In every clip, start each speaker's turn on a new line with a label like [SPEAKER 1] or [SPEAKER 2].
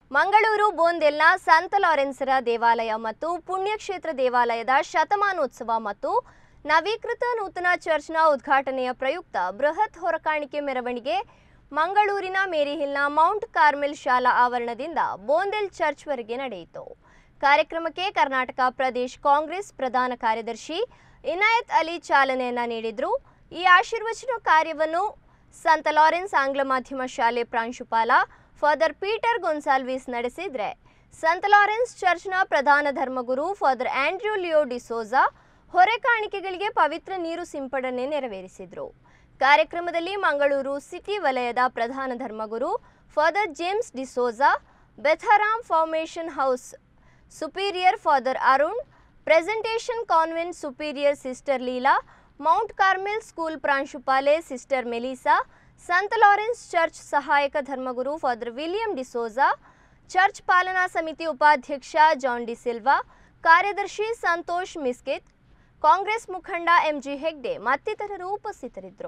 [SPEAKER 1] ಮಂಗಳೂರು ಬೋಂದೆಲ್ನ ಸಂತ ಲಾರೆನ್ಸರ ದೇವಾಲಯ ಮತ್ತು ಪುಣ್ಯಕ್ಷೇತ್ರ ದೇವಾಲಯದ ಶತಮಾನೋತ್ಸವ ಮತ್ತು ನವೀಕೃತ ನೂತನ ಚರ್ಚ್ನ ಉದ್ಘಾಟನೆಯ ಪ್ರಯುಕ್ತ ಬೃಹತ್ ಹೊರಕಾಣಿಕೆ ಮೆರವಣಿಗೆ ಮಂಗಳೂರಿನ ಮೇರಿಹಿಲ್ನ ಮೌಂಟ್ ಕಾರ್ಮೆಲ್ ಶಾಲಾ ಆವರಣದಿಂದ ಬೋಂದೆಲ್ ಚರ್ಚ್ವರೆಗೆ ನಡೆಯಿತು ಕಾರ್ಯಕ್ರಮಕ್ಕೆ ಕರ್ನಾಟಕ ಪ್ರದೇಶ್ ಕಾಂಗ್ರೆಸ್ ಪ್ರಧಾನ ಕಾರ್ಯದರ್ಶಿ ಇನಾಯತ್ ಅಲಿ ಚಾಲನೆಯನ್ನ ನೀಡಿದ್ರು ಈ ಆಶೀರ್ವಚನ ಕಾರ್ಯವನ್ನು ಸಂತ ಲಾರೆನ್ಸ್ ಆಂಗ್ಲ ಮಾಧ್ಯಮ ಶಾಲೆ ಪ್ರಾಂಶುಪಾಲ ಫಾದರ್ ಪೀಟರ್ ಗೊನ್ಸಾಲ್ವಿಸ್ ನಡೆಸಿದ್ರೆ ಸಂತ ಲಾರೆನ್ಸ್ ಚರ್ಚ್ನ ಪ್ರಧಾನ ಧರ್ಮಗುರು ಫಾದರ್ ಆಂಡ್ರ್ಯೂ ಲಿಯೋ ಡಿಸೋಜಾ ಹೊರೆ ಕಾಣಿಕೆಗಳಿಗೆ ಪವಿತ್ರ ನೀರು ಸಿಂಪಡಣೆ ನೆರವೇರಿಸಿದ್ರು ಕಾರ್ಯಕ್ರಮದಲ್ಲಿ ಮಂಗಳೂರು ಸಿಟಿ ವಲಯದ ಪ್ರಧಾನ ಧರ್ಮಗುರು father James D'Souza Betharram formation house superior father Arun presentation convent superior sister Leela Mount Carmel school ಪ್ರಾಂಶುಪಾಲೆ ಸಿಸ್ಟರ್ ಮೆಲಿಸಾ ಸಂತ ಲಾರೆನ್ಸ್ ಚರ್ಚ್ ಸಹಾಯಕ ಧರ್ಮಗುರು ಫಾದರ್ ವಿಲಿಯಂ ಡಿಸೋಜಾ ಚರ್ಚ್ ಪಾಲನಾ ಸಮಿತಿ ಉಪಾಧ್ಯಕ್ಷ ಜಾನ್ ಡಿ ಸಿಲ್ವಾ ಕಾರ್ಯದರ್ಶಿ ಸಂತೋಷ್ ಮಿಸ್ಕಿತ್ ಕಾಂಗ್ರೆಸ್ ಮುಖಂಡ ಎಂಜಿ ಹೆಗ್ಡೆ ಮತ್ತಿತರರು ಉಪಸ್ಥಿತರಿದ್ದರು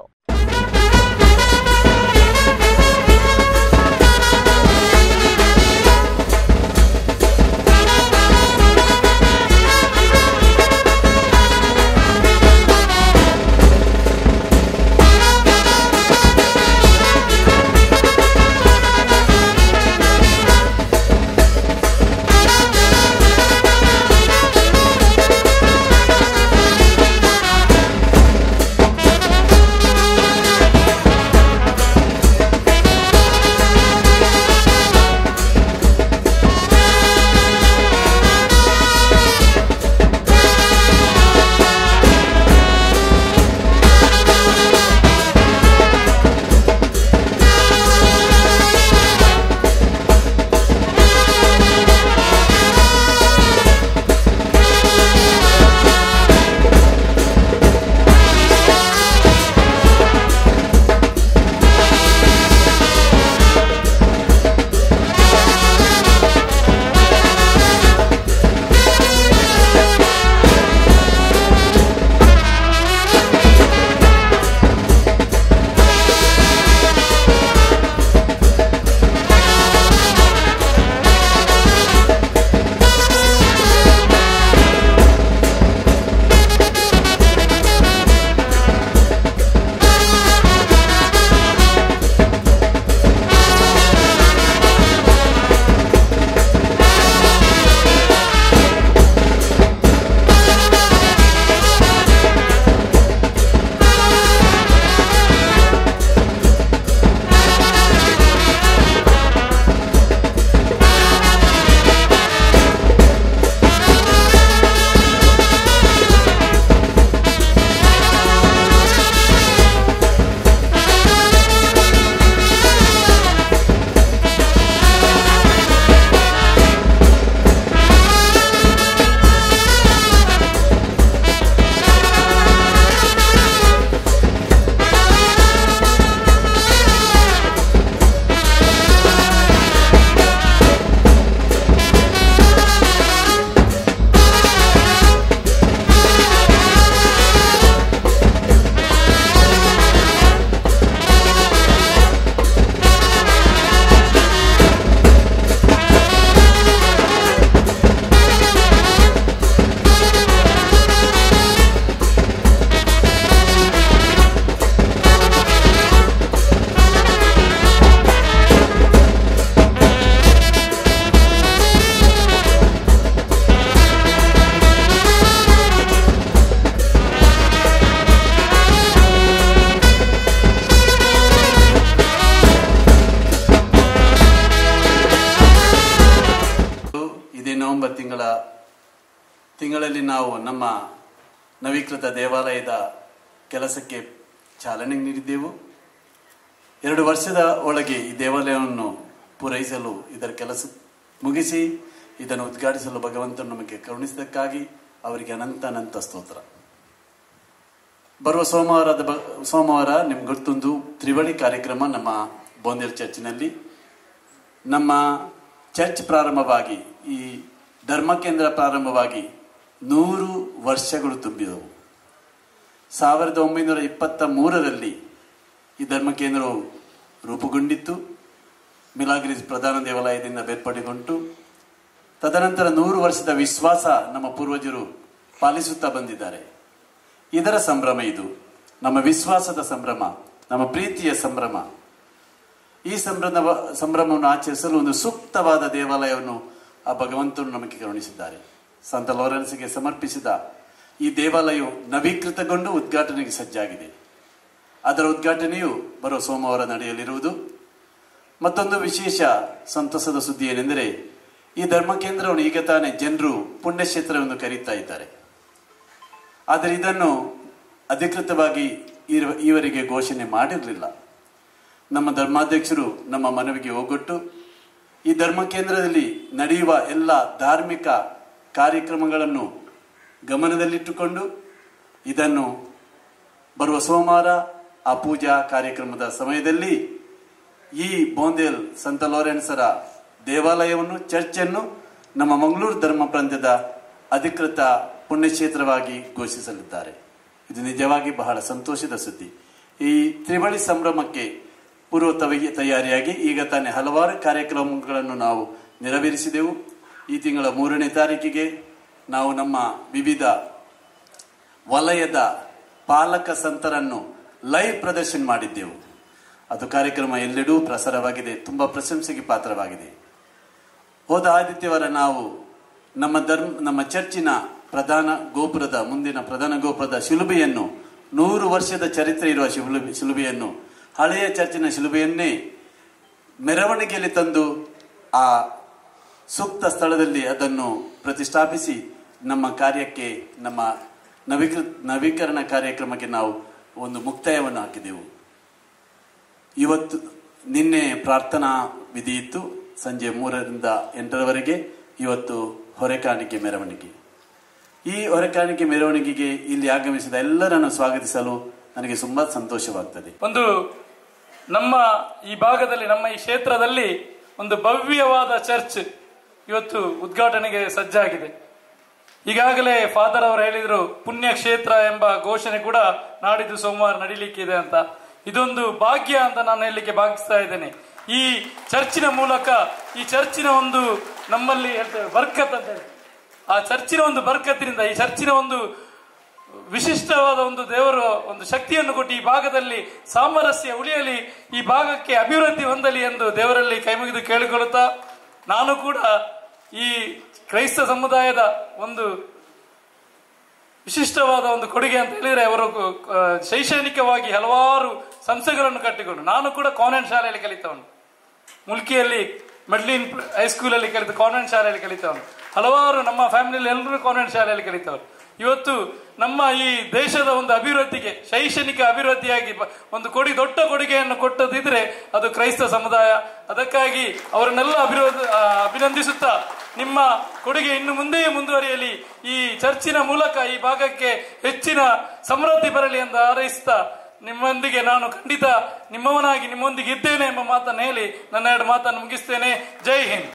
[SPEAKER 2] ಇದೇ ನವೆಂಬರ್ ತಿಂಗಳ ತಿಂಗಳಲ್ಲಿ ನಾವು ನಮ್ಮ ನವೀಕೃತ ದೇವಾಲಯದ ಕೆಲಸಕ್ಕೆ ಚಾಲನೆ ನೀಡಿದ್ದೆವು ಎರಡು ವರ್ಷದ ಒಳಗೆ ಈ ದೇವಾಲಯವನ್ನು ಪೂರೈಸಲು ಇದರ ಕೆಲಸ ಮುಗಿಸಿ ಇದನ್ನು ಉದ್ಘಾಟಿಸಲು ಭಗವಂತನು ನಮಗೆ ಕರುಣಿಸಿದ್ದಕ್ಕಾಗಿ ಅವರಿಗೆ ಅನಂತ ಅನಂತ ಸ್ತೋತ್ರ ಬರುವ ಸೋಮವಾರದ ಬ- ಸೋಮವಾರ ನಿಮ್ಗೆ ಗೊತ್ತೊಂದು ತ್ರಿವಳಿ ಕಾರ್ಯಕ್ರಮ ನಮ್ಮ ಬೋಂದೇಲ್ ಚರ್ಚಿನಲ್ಲಿ ನಮ್ಮ ಚರ್ಚ್ ಪ್ರಾರಂಭವಾಗಿ ಈ ಧರ್ಮ ಕೇಂದ್ರ ಪ್ರಾರಂಭವಾಗಿ ನೂರು ವರ್ಷಗಳು ತುಂಬಿದವು ಸಾವಿರದ ಒಂಬೈನೂರ ಇಪ್ಪತ್ತ ಮೂರರಲ್ಲಿ ಈ ಧರ್ಮ ಕೇಂದ್ರವು ರೂಪುಗೊಂಡಿತ್ತು ಮಿಲಾಗ್ರಿಸ್ ಪ್ರಧಾನ ದೇವಾಲಯದಿಂದ ಬೇರ್ಪಡಿಗೊಂಡು ತದನಂತರ ನೂರು ವರ್ಷದ ವಿಶ್ವಾಸ ನಮ್ಮ ಪೂರ್ವಜರು ಪಾಲಿಸುತ್ತಾ ಬಂದಿದ್ದಾರೆ ಇದರ ಸಂಭ್ರಮ ಇದು ನಮ್ಮ ವಿಶ್ವಾಸದ ಸಂಭ್ರಮ ನಮ್ಮ ಪ್ರೀತಿಯ ಸಂಭ್ರಮ ಈ ಸಂಭ್ರಮ ಸಂಭ್ರಮವನ್ನು ಆಚರಿಸಲು ಒಂದು ಸೂಕ್ತವಾದ ದೇವಾಲಯವನ್ನು ಆ ಭಗವಂತನು ನಮಗೆ ಕರುಣಿಸಿದ್ದಾರೆ ಸಂತ ಲಾರೆನ್ಸ್ಗೆ ಸಮರ್ಪಿಸಿದ ಈ ದೇವಾಲಯವು ನವೀಕೃತಗೊಂಡು ಉದ್ಘಾಟನೆಗೆ ಸಜ್ಜಾಗಿದೆ ಅದರ ಉದ್ಘಾಟನೆಯು ಬರುವ ಸೋಮವಾರ ನಡೆಯಲಿರುವುದು ಮತ್ತೊಂದು ವಿಶೇಷ ಸಂತಸದ ಸುದ್ದಿ ಏನೆಂದರೆ ಈ ಧರ್ಮ ಕೇಂದ್ರವನ್ನು ಈಗ ತಾನೇ ಜನರು ಪುಣ್ಯಕ್ಷೇತ್ರವೆಂದು ಕರೀತಾ ಇದ್ದಾರೆ ಆದರೆ ಇದನ್ನು ಅಧಿಕೃತವಾಗಿ ಇರುವ- ಈವರೆಗೆ ಘೋಷಣೆ ಮಾಡಿರಲಿಲ್ಲ ನಮ್ಮ ಧರ್ಮಾಧ್ಯಕ್ಷರು ನಮ್ಮ ಮನವಿಗೆ ಹೋಗೊಟ್ಟು ಈ ಧರ್ಮ ಕೇಂದ್ರದಲ್ಲಿ ನಡೆಯುವ ಎಲ್ಲ ಧಾರ್ಮಿಕ ಕಾರ್ಯಕ್ರಮಗಳನ್ನು ಗಮನದಲ್ಲಿಟ್ಟುಕೊಂಡು ಇದನ್ನು ಬರುವ ಸೋಮವಾರ ಆ ಪೂಜಾ ಕಾರ್ಯಕ್ರಮದ ಸಮಯದಲ್ಲಿ ಈ ಬೋಂದೇಲ್ ಸಂತ ಲಾರೆನ್ಸರ ದೇವಾಲಯವನ್ನು ಚರ್ಚನ್ನು ನಮ್ಮ ಮಂಗಳೂರು ಧರ್ಮ ಪ್ರಾಂತ್ಯದ ಅಧಿಕೃತ ಪುಣ್ಯಕ್ಷೇತ್ರವಾಗಿ ಘೋಷಿಸಲಿದ್ದಾರೆ ಇದು ನಿಜವಾಗಿ ಬಹಳ ಸಂತೋಷದ ಸುದ್ದಿ ಈ ತ್ರಿವಳಿ ಸಂಭ್ರಮಕ್ಕೆ ಪೂರ್ವ ತವಿ- ತಯಾರಿಯಾಗಿ ಈಗ ತಾನೇ ಹಲವಾರು ಕಾರ್ಯಕ್ರಮಗಳನ್ನು ನಾವು ನೆರವೇರಿಸಿದೆವು ಈ ತಿಂಗಳ ಮೂರನೇ ತಾರೀಕಿಗೆ ನಾವು ನಮ್ಮ ವಿವಿಧ ವಲಯದ ಪಾಲಕ ಸಂತರನ್ನು ಲೈವ್ ಪ್ರದರ್ಶನ ಮಾಡಿದ್ದೆವು ಅದು ಕಾರ್ಯಕ್ರಮ ಎಲ್ಲೆಡೂ ಪ್ರಸಾರವಾಗಿದೆ ತುಂಬಾ ಪ್ರಶಂಸೆಗೆ ಪಾತ್ರವಾಗಿದೆ ಹೋದ ಆದಿತ್ಯವಾರ ನಾವು ನಮ್ಮ ಧರ್ಮ ನಮ್ಮ ಚರ್ಚಿನ ಪ್ರಧಾನ ಗೋಪುರದ ಮುಂದಿನ ಪ್ರಧಾನ ಗೋಪುರದ ಶಿಲುಬೆಯನ್ನು ನೂರು ವರ್ಷದ ಚರಿತ್ರೆ ಇರುವ ಶಿಲುಬೆ ಶಿಲುಬೆಯನ್ನು ಹಳೆಯ ಚರ್ಚಿನ ಶಿಲುಬೆಯನ್ನೇ ಮೆರವಣಿಗೆಯಲ್ಲಿ ತಂದು ಆ ಸೂಕ್ತ ಸ್ಥಳದಲ್ಲಿ ಅದನ್ನು ಪ್ರತಿಷ್ಠಾಪಿಸಿ ನಮ್ಮ ಕಾರ್ಯಕ್ಕೆ ನಮ್ಮ ನವೀಕೃ ನವೀಕರಣ ಕಾರ್ಯಕ್ರಮಕ್ಕೆ ನಾವು ಒಂದು ಮುಕ್ತಾಯವನ್ನು ಹಾಕಿದೆವು ಇವತ್ತು ನಿನ್ನೆ ಪ್ರಾರ್ಥನಾ ವಿಧಿ ಇತ್ತು ಸಂಜೆ ಮೂರರಿಂದ ಎಂಟರವರೆಗೆ ಇವತ್ತು ಹೊರೆಕಾಣಿಕೆ ಮೆರವಣಿಗೆ ಈ ಹೊರೆಕಾಣಿಕೆ ಮೆರವಣಿಗೆಗೆ ಇಲ್ಲಿ ಆಗಮಿಸಿದ ಎಲ್ಲರನ್ನು ಸ್ವಾಗತಿಸಲು ನನಗೆ ತುಂಬಾ ಸಂತೋಷವಾಗ್ತದೆ
[SPEAKER 3] ಒಂದು ನಮ್ಮ ಈ ಭಾಗದಲ್ಲಿ ನಮ್ಮ ಈ ಕ್ಷೇತ್ರದಲ್ಲಿ ಒಂದು ಭವ್ಯವಾದ ಚರ್ಚ್ ಇವತ್ತು ಉದ್ಘಾಟನೆಗೆ ಸಜ್ಜಾಗಿದೆ ಈಗಾಗಲೇ ಫಾದರ್ ಅವರು ಹೇಳಿದ್ರು ಪುಣ್ಯ ಕ್ಷೇತ್ರ ಎಂಬ ಘೋಷಣೆ ಕೂಡ ನಾಡಿದ್ದು ಸೋಮವಾರ ನಡೀಲಿಕ್ಕಿದೆ ಅಂತ ಇದೊಂದು ಭಾಗ್ಯ ಅಂತ ನಾನು ಹೇಳಲಿಕ್ಕೆ ಭಾಗಿಸ್ತಾ ಇದ್ದೇನೆ ಈ ಚರ್ಚಿನ ಮೂಲಕ ಈ ಚರ್ಚಿನ ಒಂದು ನಮ್ಮಲ್ಲಿ ಹೇಳ್ತೇವೆ ಬರ್ಕತ್ ಅಂತ ಹೇಳಿ ಆ ಚರ್ಚಿನ ಒಂದು ಬರ್ಕತ್ತಿನಿಂದ ಈ ಚರ್ಚಿನ ಒಂದು ವಿಶಿಷ್ಟವಾದ ಒಂದು ದೇವರು ಒಂದು ಶಕ್ತಿಯನ್ನು ಕೊಟ್ಟು ಈ ಭಾಗದಲ್ಲಿ ಸಾಮರಸ್ಯ ಉಳಿಯಲಿ ಈ ಭಾಗಕ್ಕೆ ಅಭಿವೃದ್ಧಿ ಹೊಂದಲಿ ಎಂದು ದೇವರಲ್ಲಿ ಕೈಮುಗಿದು ಕೇಳಿಕೊಳ್ಳುತ್ತಾ ನಾನು ಕೂಡ ಈ ಕ್ರೈಸ್ತ ಸಮುದಾಯದ ಒಂದು ವಿಶಿಷ್ಟವಾದ ಒಂದು ಕೊಡುಗೆ ಅಂತ ಹೇಳಿದ್ರೆ ಅವರು ಆ, ಶೈಕ್ಷಣಿಕವಾಗಿ ಹಲವಾರು ಸಂಸ್ಥೆಗಳನ್ನು ಕಟ್ಟಿಕೊಂಡು ನಾನು ಕೂಡ ಕಾನ್ವೆಂಟ್ ಶಾಲೆಯಲ್ಲಿ ಕಲಿತವನು ಮುಲ್ಕಿಯಲ್ಲಿ ಮೆಡ್ಲಿನ್ ಹೈಸ್ಕೂಲಲ್ಲಿ ಕಲಿತು ಕಾನ್ವೆಂಟ್ ಶಾಲೆಯಲ್ಲಿ ಕಲಿತವನು ಹಲವಾರು ನಮ್ಮ ಫ್ಯಾಮಿಲಿಯಲ್ಲಿ ಎಲ್ಲರೂ ಕಾನ್ವೆಂಟ್ ಶಾಲೆಯಲ್ಲಿ ಕಲಿತವರು ಇವತ್ತು ನಮ್ಮ ಈ ದೇಶದ ಒಂದು ಅಭಿವೃದ್ಧಿಗೆ ಶೈಕ್ಷಣಿಕ ಅಭಿವೃದ್ಧಿಯಾಗಿ ಬ- ಒಂದು ಕೊಡಿ ದೊಡ್ಡ ಕೊಡುಗೆಯನ್ನು ಕೊಟ್ಟದಿದ್ರೆ ಅದು ಕ್ರೈಸ್ತ ಸಮುದಾಯ ಅದಕ್ಕಾಗಿ ಅವರನ್ನೆಲ್ಲ ಅಭಿವೃದ್ಧಿ ಆ, ಅಭಿನಂದಿಸುತ್ತಾ ನಿಮ್ಮ ಕೊಡುಗೆ ಇನ್ನು ಮುಂದೆಯೇ ಮುಂದುವರಿಯಲಿ ಈ ಚರ್ಚಿನ ಮೂಲಕ ಈ ಭಾಗಕ್ಕೆ ಹೆಚ್ಚಿನ ಸಮೃದ್ಧಿ ಬರಲಿ ಎಂದು ಹಾರೈಸುತ್ತಾ ನಿಮ್ಮೊಂದಿಗೆ ನಾನು ಖಂಡಿತ ನಿಮ್ಮವನಾಗಿ ನಿಮ್ಮೊಂದಿಗೆ ಇದ್ದೇನೆ ಎಂಬ ಮಾತನ್ನು ಹೇಳಿ ನನ್ನ ಎರಡು ಮಾತನ್ನು ಮುಗಿಸ್ತೇನೆ ಜೈ ಹಿಂದ್